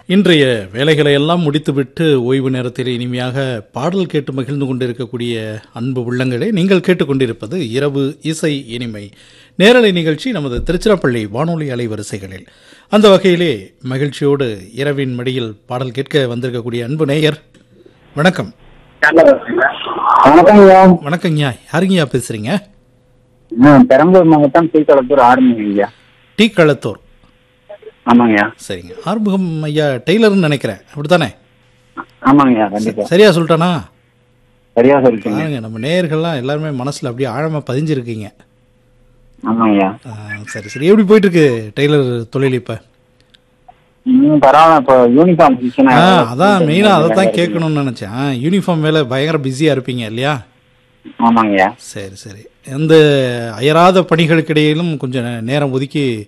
இன்றைய வேலைகளை எல்லாம் முடித்துவிட்டு ஓய்வு நேரத்தில் இனிமையாக பாடல் கேட்டு மகிழ்ந்து கொண்டிருக்கக்கூடிய அன்பு உள்ளங்களே நீங்கள் கேட்டுக்கொண்டிருப்பது இரவு இசை இனிமை நேரலை நிகழ்ச்சி நமது திருச்சிராப்பள்ளி வானொலி அலைவரிசைகளில் அந்த வகையிலே மகிழ்ச்சியோடு இரவின் மடியில் பாடல் கேட்க வந்திருக்கக்கூடிய அன்பு நேயர் வணக்கம் வணக்கம் ஐயா வணக்கங்கய்யா யாருங்கய்யா பேசுறீங்க நான் பெரம்பலூர் மாவட்டம் ஸ்ரீகலத்தூர் ஆரம்பிங்க ஐயா டி களத்தூர் ஆமாங்கய்யா சரிங்க ஆறுமுகம் ஐயா டெய்லர்னு நினைக்கிறேன் அப்படித்தானே ஆமாங்கய்யா கண்டிப்பா சரியா சொல்லிட்டானா சரியா சொல்லிட்டீங்க பாருங்க நம்ம நேயர்கள்லாம் எல்லாருமே மனசுல அப்படியே ஆழமா பதிஞ்சிருக்கீங்க ஆமாங்கய்யா ஆ, சரி சரி எப்படி போயிட்டு இருக்கு டெய்லர் தொழில் இப்ப ம் பரவாயில்ல இப்போ யூனிஃபார்ம் சீசன் ஆ அதான் மெயினா அதை தான் கேட்கணும்னு நினைச்சேன் யூனிஃபார்ம் வேலை பயங்கர பிஸியா இருப்பீங்க இல்லையா ஆமாங்கய்யா சரி சரி எந்த அயராத பணிகளுக்கு இடையிலும் கொஞ்சம் நேரம் ஒதுக்கி